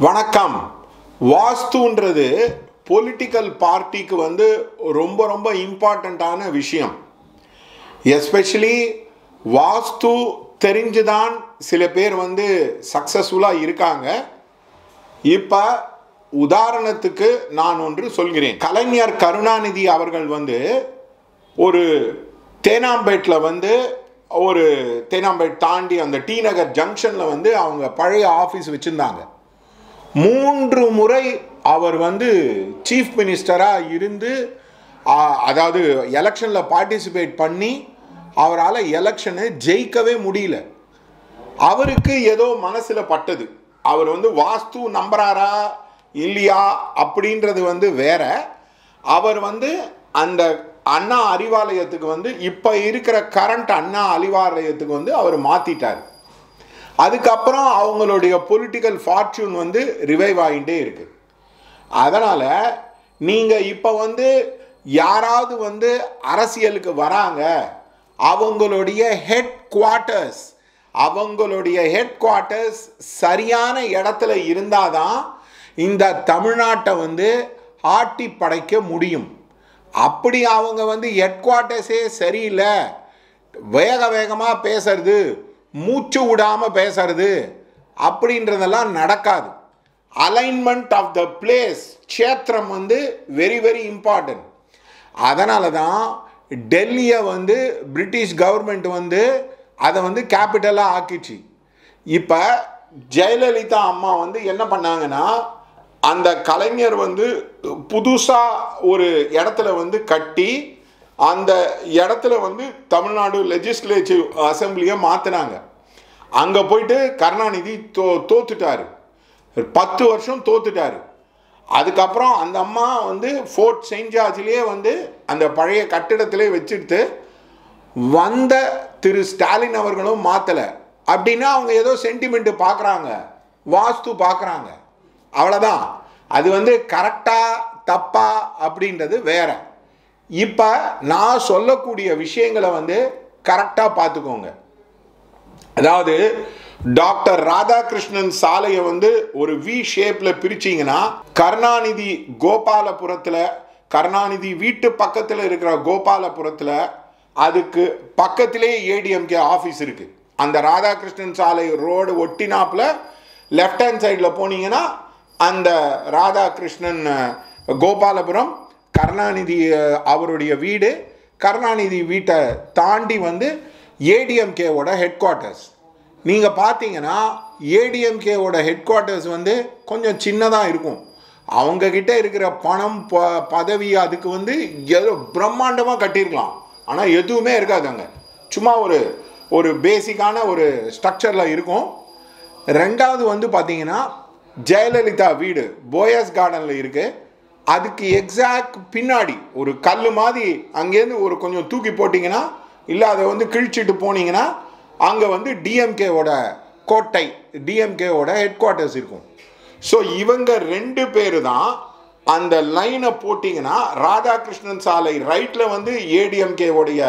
வணக்கம் வாஸ்துன்றது பொலிட்டிக்கல் பார்ட்டிக்கு வந்து ரொம்ப ரொம்ப இம்பார்ட்டண்ட்டான விஷயம் எஸ்பெஷலி வாஸ்து தெரிஞ்சுதான் சில பேர் வந்து சக்ஸஸ்ஃபுல்லாக இருக்காங்க இப்போ உதாரணத்துக்கு நான் ஒன்று சொல்கிறேன் கலைஞர் கருணாநிதி அவர்கள் வந்து ஒரு தேனாம்பேட்டில் வந்து ஒரு தேனாம்பேட் தாண்டி அந்த டி நகர் ஜங்ஷனில் வந்து அவங்க பழைய ஆஃபீஸ் வச்சுருந்தாங்க மூன்று முறை அவர் வந்து சீஃப் மினிஸ்டராக இருந்து ஆ, அதாவது எலெக்ஷனில் பார்ட்டிசிபேட் பண்ணி அவரால் எலெக்ஷனை ஜெயிக்கவே முடியல அவருக்கு ஏதோ மனசில் பட்டது அவர் வந்து வாஸ்து நம்புறாரா இல்லையா அப்படின்றது வந்து வேற அவர் வந்து அந்த அண்ணா அறிவாலயத்துக்கு வந்து இப்போ இருக்கிற கரண்ட் அண்ணா அறிவாலயத்துக்கு வந்து அவர் மாற்றிட்டார் அதுக்கப்புறம் அவங்களுடைய பொலிட்டிக்கல் ஃபார்ச்சூன் வந்து ரிவைவ் ஆகிட்டே இருக்கு அதனால் நீங்கள் இப்போ வந்து யாராவது வந்து அரசியலுக்கு வராங்க அவங்களுடைய ஹெட் குவார்ட்டர்ஸ் அவங்களுடைய ஹெட் குவார்ட்டர்ஸ் சரியான இடத்துல இருந்தாதான் இந்த தமிழ்நாட்டை வந்து ஆட்டி படைக்க முடியும் அப்படி அவங்க வந்து ஹெட் குவார்ட்டர்ஸே சரியில்லை வேக வேகமாக பேசுறது மூச்சு விடாமல் பேசுறது அப்படின்றதெல்லாம் நடக்காது அலைன்மெண்ட் ஆஃப் த பிளேஸ் க்ஷேத்திரம் வந்து வெரி வெரி இம்பார்ட்டன்ட் அதனால தான் டெல்லியை வந்து பிரிட்டிஷ் கவர்மெண்ட் வந்து அதை வந்து கேபிட்டலாக ஆக்கிச்சு இப்போ ஜெயலலிதா அம்மா வந்து என்ன பண்ணாங்கன்னா அந்த கலைஞர் வந்து புதுசாக ஒரு இடத்துல வந்து கட்டி அந்த இடத்துல வந்து தமிழ்நாடு லெஜிஸ்லேட்டிவ் அசம்பிளியை மாற்றினாங்க அங்கே போயிட்டு கருணாநிதி தோ தோத்துட்டாரு பத்து வருஷம் தோத்துட்டாரு அதுக்கப்புறம் அந்த அம்மா வந்து ஃபோர்ட் செயின்ட் ஜார்ஜ்லேயே வந்து அந்த பழைய கட்டிடத்திலே வச்சுட்டு வந்த திரு ஸ்டாலின் அவர்களும் மாற்றலை அப்படின்னா அவங்க ஏதோ சென்டிமெண்ட்டு பார்க்குறாங்க வாஸ்து பார்க்குறாங்க அவ்வளோதான் அது வந்து கரெக்டா தப்பா அப்படின்றது வேற இப்போ நான் சொல்லக்கூடிய விஷயங்களை வந்து கரெக்டாக பார்த்துக்கோங்க அதாவது டாக்டர் ராதாகிருஷ்ணன் சாலையை வந்து ஒரு வி ஷேப்பில் பிரிச்சிங்கன்னா கருணாநிதி கோபாலபுரத்தில் கருணாநிதி வீட்டு பக்கத்தில் இருக்கிற கோபாலபுரத்தில் அதுக்கு பக்கத்திலே ஏடிஎம்கே ஆஃபீஸ் இருக்குது அந்த ராதாகிருஷ்ணன் சாலை ரோடு ஒட்டினாப்பில் லெஃப்ட் ஹேண்ட் சைடில் போனீங்கன்னா அந்த ராதாகிருஷ்ணன் அஹ், கோபாலபுரம் கருணாநிதி அஹ், அவருடைய வீடு கருணாநிதி வீட்டை தாண்டி வந்து ஏடிஎம்கேவோட ஹெட் குவார்ட்டர்ஸ் நீங்கள் பார்த்தீங்கன்னா ஏடிஎம்கேவோட ஹெட் குவார்ட்டர்ஸ் வந்து கொஞ்சம் சின்னதாக இருக்கும் அவங்க கிட்ட இருக்கிற பணம் ப பதவி அதுக்கு வந்து ஏதோ பிரம்மாண்டமாக கட்டியிருக்கலாம் ஆனால் எதுவுமே இருக்காது அங்கே சும்மா ஒரு ஒரு பேசிக்கான ஒரு ஸ்ட்ரக்சரில் இருக்கும் ரெண்டாவது வந்து பார்த்தீங்கன்னா ஜெயலலிதா வீடு போயஸ் கார்டனில் இருக்குது அதுக்கு எக்ஸாக்ட் பின்னாடி ஒரு கல் மாதிரி அங்கேருந்து ஒரு கொஞ்சம் தூக்கி போட்டிங்கன்னா இல்லை அதை வந்து கிழிச்சிட்டு போனீங்கன்னா அங்கே வந்து டிஎம்கேவோட கோட்டை டிஎம்கேவோட ஹெட் குவார்ட்டர்ஸ் இருக்கும் ஸோ இவங்க ரெண்டு பேர் தான் அந்த லைனை போட்டிங்கன்னா ராதாகிருஷ்ணன் சாலை ரைட்டில் வந்து ஏடிஎம்கேவுடைய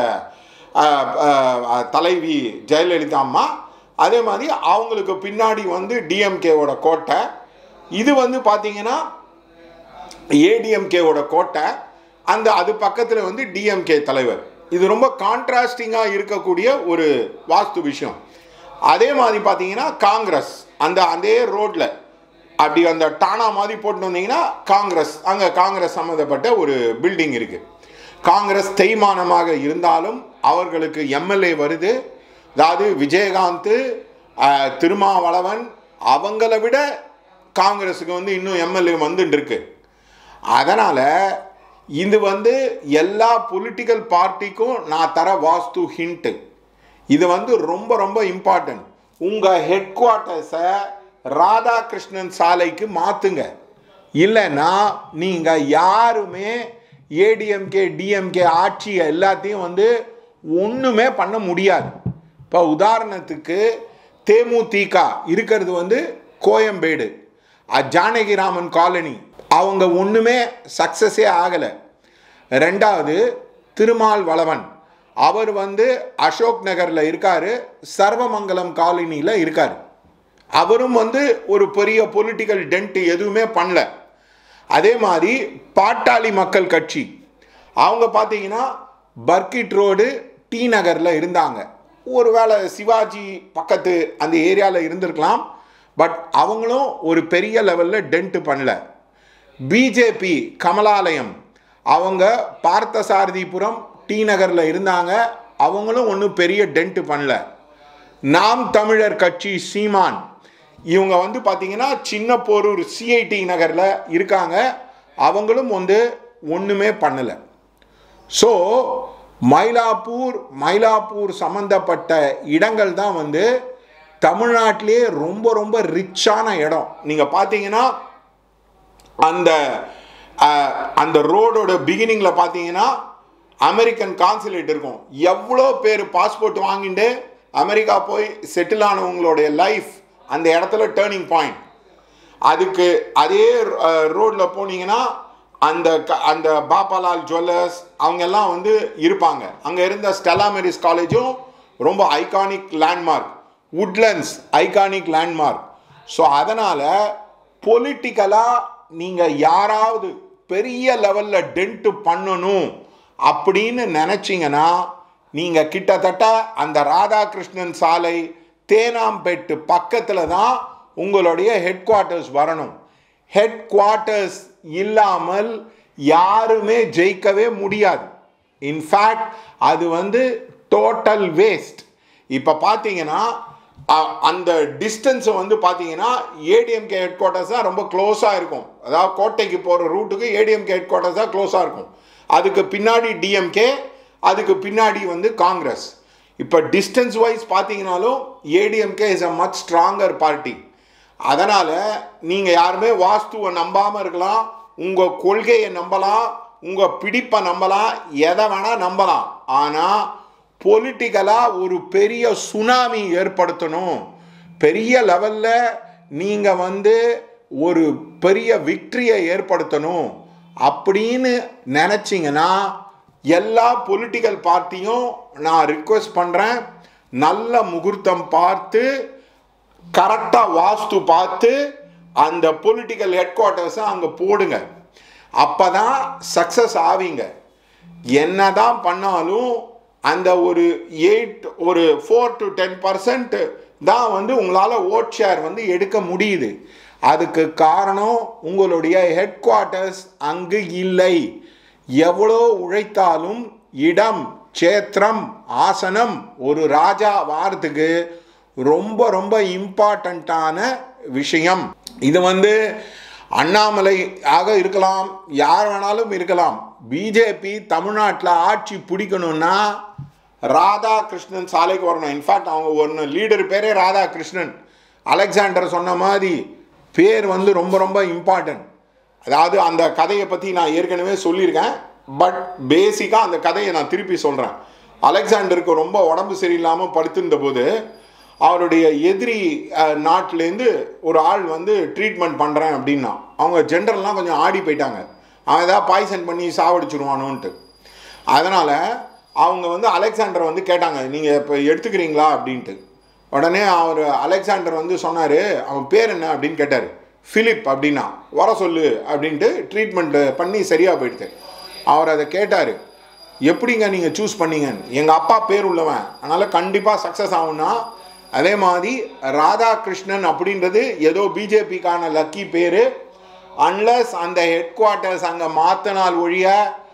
தலைவி ஜெயலலிதா அம்மா அதே மாதிரி அவங்களுக்கு பின்னாடி வந்து டிஎம்கேவோட கோட்டை இது வந்து பார்த்தீங்கன்னா ஏடிஎம்கேவோட கோட்டை அந்த அது பக்கத்தில் வந்து டிஎம்கே தலைவர் இது ரொம்ப கான்ட்ராஸ்டிங்காக இருக்கக்கூடிய ஒரு வாஸ்து விஷயம் அதே மாதிரி பார்த்தீங்கன்னா காங்கிரஸ் அந்த அதே ரோட்டில் அப்படி அந்த டானா மாதிரி போட்டு வந்தீங்கன்னா காங்கிரஸ் அங்கே காங்கிரஸ் சம்மந்தப்பட்ட ஒரு பில்டிங் இருக்குது காங்கிரஸ் தேய்மானமாக இருந்தாலும் அவர்களுக்கு எம்எல்ஏ வருது அதாவது விஜயகாந்த் அஹ், திருமாவளவன் அவங்கள விட காங்கிரஸுக்கு வந்து இன்னும் எம்எல்ஏ வந்துட்டு இருக்கு அதனால் இது வந்து எல்லா பொலிட்டிக்கல் பார்ட்டிக்கும் நான் தர வாஸ்து ஹிண்ட்டு இது வந்து ரொம்ப ரொம்ப இம்பார்ட்டன்ட் உங்கள் ஹெட் குவார்ட்டர்ஸை ராதாகிருஷ்ணன் சாலைக்கு மாற்றுங்க இல்லைன்னா நீங்கள் யாருமே ஏடிஎம்கே டிஎம்கே ஆட்சி எல்லாத்தையும் வந்து ஒன்றுமே பண்ண முடியாது இப்போ உதாரணத்துக்கு தேமுதிக இருக்கிறது வந்து கோயம்பேடு அ- ஜானகிராமன் காலனி அவங்க ஒன்றுமே சக்ஸஸே ஆகலை ரெண்டாவது திருமால் வளவன் அவர் வந்து அசோக் நகரில் இருக்காரு சர்வமங்கலம் காலனியில் இருக்கார் அவரும் வந்து ஒரு பெரிய பொலிட்டிக்கல் டென்ட் எதுவுமே பண்ணல அதே மாதிரி பாட்டாளி மக்கள் கட்சி அவங்க பார்த்தீங்கன்னா பர்கிட் ரோடு டி நகரில் இருந்தாங்க ஒருவேளை சிவாஜி பக்கத்து அந்த ஏரியாவில் இருந்திருக்கலாம் பட் அவங்களும் ஒரு பெரிய லெவலில் டென்ட் பண்ணல பிஜேபி கமலாலயம் அவங்க பார்த்தசாரதிபுரம் டி நகரில் இருந்தாங்க அவங்களும் ஒன்றும் பெரிய டென்ட் பண்ணல நாம் தமிழர் கட்சி சீமான் இவங்க வந்து பார்த்தீங்கன்னா சின்ன போரூர் சிஐடி நகரில் இருக்காங்க அவங்களும் வந்து ஒன்றுமே பண்ணலை ஸோ மயிலாப்பூர் மயிலாப்பூர் சம்மந்தப்பட்ட இடங்கள் தான் வந்து தமிழ்நாட்டிலே ரொம்ப ரொம்ப ரிச்சான இடம் நீங்கள் பார்த்தீங்கன்னா அந்த அஹ், அந்த ரோடோட பிகினிங்கில் பார்த்தீங்கன்னா அமெரிக்கன் கான்சுலேட் இருக்கும் எவ்வளோ பேர் பாஸ்போர்ட் வாங்கிட்டு அமெரிக்கா போய் செட்டில் ஆனவங்களுடைய லைஃப் அந்த இடத்துல டேர்னிங் பாயிண்ட் அதுக்கு அதே ரோட்டில் போனீங்கன்னா அந்த க அந்த பாப்பாலால் ஜுவல்லர்ஸ் அவங்க எல்லாம் வந்து இருப்பாங்க அங்கே இருந்த ஸ்டெலா மேரிஸ் காலேஜும் ரொம்ப iconic landmark Woodlands iconic landmark so அதனால் பொலிட்டிக்கலாக நீங்கள் யாராவது பெரிய லெவலில் டென்ட் பண்ணணும் அப்படின்னு நினச்சிங்கன்னா நீங்கள் கிட்டத்தட்ட அந்த ராதாகிருஷ்ணன் சாலை தேனாம்பேட்டு பக்கத்தில் தான் உங்களுடைய ஹெட் குவார்ட்டர்ஸ் வரணும் ஹெட் குவார்ட்டர்ஸ் இல்லாமல் யாருமே ஜெயிக்கவே முடியாது இன்ஃபேக்ட் அது வந்து டோட்டல் வேஸ்ட் இப்போ பார்த்தீங்கன்னா அ- அந்த டிஸ்டன்ஸை வந்து பார்த்தீங்கன்னா ஏடிஎம்கே ஹெட் குவார்ட்டர்ஸ் தான் ரொம்ப க்ளோஸாக இருக்கும் அதாவது கோட்டைக்கு போகிற ரூட்டுக்கு ஏடிஎம்கே ஹெட் குவார்ட்டர்ஸ் தான் க்ளோஸாக இருக்கும் அதுக்கு பின்னாடி டிஎம்கே அதுக்கு பின்னாடி வந்து காங்கிரஸ் இப்போ டிஸ்டன்ஸ் வைஸ் பார்த்தீங்கனாலும் ADMK is a much stronger party அதனால் நீங்கள் யாருமே வாஸ்துவை நம்பாமல் இருக்கலாம் உங்கள் கொள்கையை நம்பலாம் உங்கள் பிடிப்பை நம்பலாம் எதை வேணால் நம்பலாம் ஆனால் பொலிட்டிக்கலாக ஒரு பெரிய சுனாமி ஏற்படுத்தணும் பெரிய லெவலில் நீங்கள் வந்து ஒரு பெரிய விக்ட்ரியை ஏற்படுத்தணும் அப்படின்னு நினச்சிங்கன்னா எல்லா பொலிட்டிக்கல் பார்ட்டியும் நான் ரிக்வெஸ்ட் பண்ணுறேன் நல்ல முகூர்த்தம் பார்த்து கரெக்டாக வாஸ்து பார்த்து அந்த பொலிட்டிக்கல் ஹெட் குவார்ட்டர்ஸை அங்கே போடுங்க அப்போ தான் சக்ஸஸ் ஆவீங்க என்னதான் பண்ணாலும் அந்த ஒரு எயிட் ஒரு ஃபோர் டு டென் பர்சன்ட் தான் வந்து உங்களால் ஓட் ஷேர் வந்து எடுக்க முடியுது அதுக்கு காரணம் உங்களுடைய ஹெட் குவார்ட்டர்ஸ் அங்கு இல்லை எவ்வளோ உழைத்தாலும் இடம் சேத்திரம் ஆசனம் ஒரு ராஜா வாரத்துக்கு ரொம்ப ரொம்ப இம்பார்ட்டண்ட்டான விஷயம் இது வந்து அண்ணாமலை ஆக இருக்கலாம் யார் வேணாலும் இருக்கலாம் பிஜேபி தமிழ்நாட்டில் ஆட்சி பிடிக்கணும்னா ராதாகிருஷ்ணன் சாலைக்கு வரணும் இன்ஃபேக்ட் அவங்க ஒன்று லீடர் பேரே ராதாகிருஷ்ணன் அலெக்சாண்டர் சொன்ன மாதிரி பேர் வந்து ரொம்ப ரொம்ப இம்பார்ட்டன்ட் அதாவது அந்த கதையை பற்றி நான் ஏற்கனவே சொல்லியிருக்கேன் பட் பேசிக்காக அந்த கதையை நான் திருப்பி சொல்கிறேன் அலெக்சாண்டருக்கு ரொம்ப உடம்பு சரியில்லாமல் படுத்திருந்த போது அவருடைய எதிரி அஹ், நாட்டிலேருந்து ஒரு ஆள் வந்து ட்ரீட்மெண்ட் பண்ணுறேன் அப்படின்னா அவங்க ஜென்ரல்லாம் கொஞ்சம் ஆடி போயிட்டாங்க அவன் ஏதாவது பாய்சன் பண்ணி சாவடிச்சிருவானோன்ட்டு அதனால் அவங்க வந்து அலெக்சாண்டரை வந்து கேட்டாங்க நீங்கள் இப்போ எடுத்துக்கிறீங்களா அப்படின்ட்டு உடனே அவர் அலெக்சாண்டர் வந்து சொன்னார் அவன் பேர் என்ன அப்படின்னு கேட்டார் ஃபிலிப் அப்படின்னா வர சொல்லு அப்படின்ட்டு ட்ரீட்மெண்ட் பண்ணி சரியாக போயிடுது அவர் அதை கேட்டார் எப்படிங்க நீங்கள் சூஸ் பண்ணீங்கன்னு எங்கள் அப்பா பேர் உள்ளவன் அதனால் கண்டிப்பாக சக்ஸஸ் ஆகும்னா அதே மாதிரி ராதாகிருஷ்ணன் அப்படின்றது ஏதோ பிஜேபிக்கான லக்கி பேர் அன்லஸ் அந்த ஹெட் குவார்ட்டர்ஸ் அங்கே மாற்றினால் ஒழிய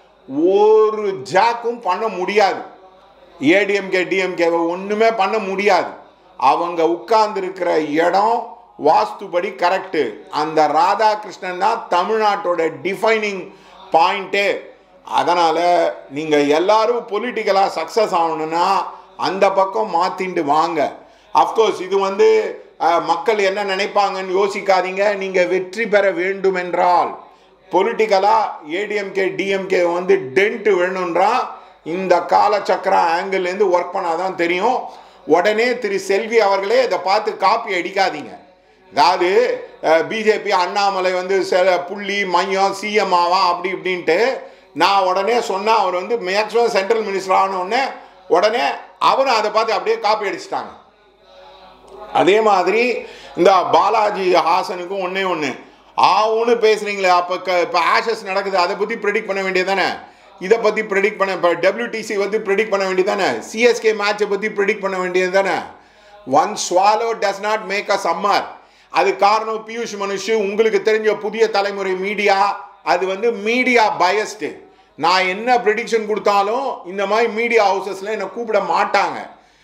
ஒரு ஜாக்கும் பண்ண முடியாது ஏடிஎம்கே டிஎம்கேவை ஒன்றுமே பண்ண முடியாது அவங்க உட்கார்ந்துருக்கிற இடம் வாஸ்துபடி கரெக்டு அந்த ராதாகிருஷ்ணன் தான் தமிழ்நாட்டோட டிஃபைனிங் பாயிண்ட்டே அதனால் நீங்கள் எல்லாரும் பொலிட்டிக்கலாக சக்ஸஸ் ஆகணும்னா அந்த பக்கம் மாற்றிண்டு வாங்க அஃப்கோர்ஸ் இது வந்து அஹ், மக்கள் என்ன நினைப்பாங்கன்னு யோசிக்காதீங்க நீங்கள் வெற்றி பெற வேண்டுமென்றால் பொலிட்டிக்கலாக ஏடிஎம்கே டிஎம்கே வந்து டென்ட் வேணுன்றா இந்த காலச்சக்கர ஆங்கிள்லேருந்து ஒர்க் பண்ணாதான் தெரியும் உடனே திரு செல்வி அவர்களே இதை பார்த்து காப்பி அடிக்காதீங்க அதாவது பிஜேபி அண்ணாமலை வந்து சில புள்ளி மையம் சிஎம் ஆவான் அப்படி இப்படின்ட்டு நான் உடனே சொன்னால் அவர் வந்து மேக்ஸிமம் சென்ட்ரல் மினிஸ்டர் ஆன உடனே உடனே அவரும் அதை பார்த்து அப்படியே காப்பி அடிச்சிட்டாங்க அதே மாதிரி இந்த பாலாஜி ஹாசனுக்கும் ஒன்றே ஒன்று ஆவுன்னு பேசுறீங்களே அப்போ க இப்போ ஆஷஸ் நடக்குது அதை பற்றி ப்ரெடிக்ட் பண்ண வேண்டியதானே இதை பற்றி ப்ரெடிக்ட் பண்ண இப்போ டபிள்யூடிசி வந்து ப்ரெடிக்ட் பண்ண வேண்டியதானே சிஎஸ்கே மேட்சை பற்றி ப்ரெடிக்ட் பண்ண வேண்டியது தானே one swallow does not make a summer அது காரணம் பியூஷ் மனுஷு உங்களுக்கு தெரிஞ்ச புதிய தலைமுறை மீடியா அது வந்து மீடியா பயஸ்டு நான் என்ன ப்ரெடிக்ஷன் கொடுத்தாலும் இந்த மாதிரி மீடியா ஹவுசஸில் என்னை கூப்பிட மாட்டாங்க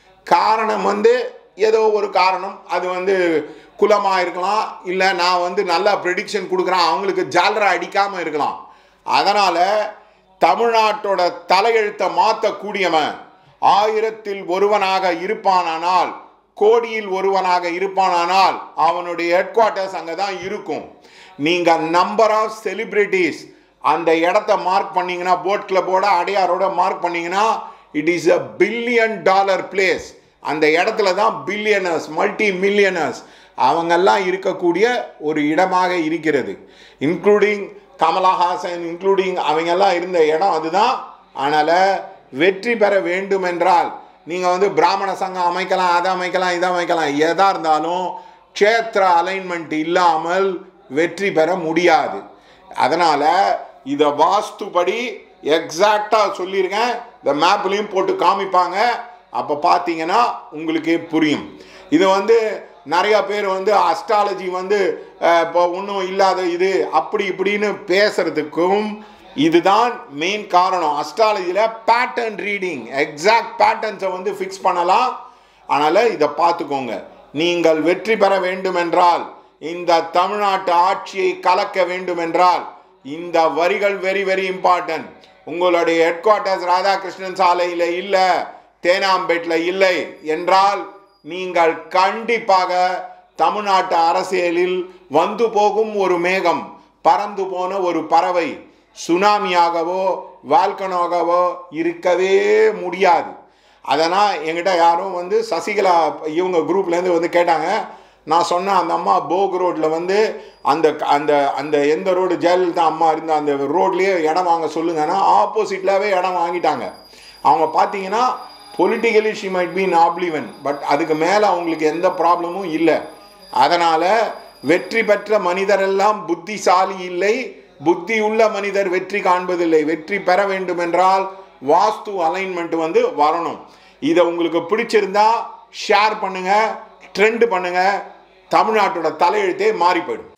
காரணம் வந்து ஏதோ ஒரு காரணம் அது வந்து குலமாக இருக்கலாம் இல்லை நான் வந்து நல்லா ப்ரெடிக்ஷன் கொடுக்குறேன் அவங்களுக்கு ஜாலரா அடிக்காமல் இருக்கலாம் அதனால் தமிழ்நாட்டோட தலையெழுத்தை மாற்றக்கூடியவன் ஆயிரத்தில் ஒருவனாக இருப்பானானால் கோடியில் ஒருவனாக இருப்பானானால் அவனுடைய ஹெட் குவார்ட்டர்ஸ் அங்கே தான் இருக்கும் நீங்கள் நம்பர் ஆஃப் செலிபிரிட்டிஸ் அந்த இடத்த மார்க் பண்ணீங்கன்னா போட் கிளப்போட அடையாரோட மார்க் பண்ணீங்கன்னா it is a billion dollar place அந்த இடத்துல தான் பில்லியனர்ஸ் மல்டி மில்லியனர்ஸ் அவங்கெல்லாம் இருக்கக்கூடிய ஒரு இடமாக இருக்கிறது இன்க்ளூடிங் கமலஹாசன் இன்க்ளூடிங் அவங்கெல்லாம் இருந்த இடம் அதுதான் அதனால் வெற்றி பெற வேண்டும் என்றால் நீங்கள் வந்து பிராமண சங்கம் அமைக்கலாம் அதை அமைக்கலாம் இதை அமைக்கலாம் எதாக இருந்தாலும் க்ஷேத்திர அலைன்மெண்ட் இல்லாமல் வெற்றி பெற முடியாது அதனால் இதை வாஸ்துபடி எக்ஸாக்டாக சொல்லியிருக்கேன் இந்த மேப்லேயும் போட்டு காமிப்பாங்க அப்போ பார்த்தீங்கன்னா உங்களுக்கே புரியும் இது வந்து நிறையா பேர் வந்து அஸ்ட்ராலஜி வந்து அஹ், இப்போ ஒன்றும் இல்லாத இது அப்படி இப்படின்னு பேசுறதுக்கும் இதுதான் மெயின் காரணம் அஸ்ட்ராலஜியில் பேட்டர்ன் ரீடிங் எக்ஸாக்ட் பேட்டர்ன்ஸை வந்து ஃபிக்ஸ் பண்ணலாம் அதனால் இதை பார்த்துக்கோங்க நீங்கள் வெற்றி பெற வேண்டுமென்றால் இந்த தமிழ்நாட்டு ஆட்சியை கலக்க வேண்டுமென்றால் இந்த வரிகள் வெரி வெரி இம்பார்ட்டன்ட் உங்களுடைய ஹெட் குவார்ட்டர்ஸ் ராதாகிருஷ்ணன் சாலையில் இல்லை தேனாம்பேட்டில் இல்லை என்றால் நீங்கள் கண்டிப்பாக தமிழ்நாட்டு அரசியலில் வந்து போகும் ஒரு மேகம் பறந்து போன ஒரு பறவை சுனாமியாகவோ வால்கனாகவோ இருக்கவே முடியாது அதனால் என்கிட்ட யாரும் வந்து சசிகலா இவங்க குரூப்லேருந்து வந்து கேட்டாங்க நான் சொன்னேன் அந்த அம்மா போக் ரோட்டில் வந்து அந்த அந்த அந்த எந்த ரோடு ஜெயலலிதா அம்மா இருந்த அந்த ரோட்லேயே இடம் வாங்க சொல்லுங்கன்னா ஆப்போசிட்லாவே இடம் வாங்கிட்டாங்க அவங்க பார்த்தீங்கன்னா பொலிட்டிக்கலி ஷி மைட் பி நாப்ளிவன் பட் அதுக்கு மேலே அவங்களுக்கு எந்த ப்ராப்ளமும் இல்லை அதனால் வெற்றி பெற்ற மனிதரெல்லாம் புத்திசாலி இல்லை புத்தி உள்ள மனிதர் வெற்றி காண்பதில்லை வெற்றி பெற வேண்டும் என்றால் வாஸ்து அலைன்மெண்ட் வந்து வரணும் இதை உங்களுக்கு பிடிச்சிருந்தா ஷேர் பண்ணுங்க ட்ரெண்ட் பண்ணுங்க தமிழ்நாட்டோட தலையெழுத்தே மாறி போயிடும்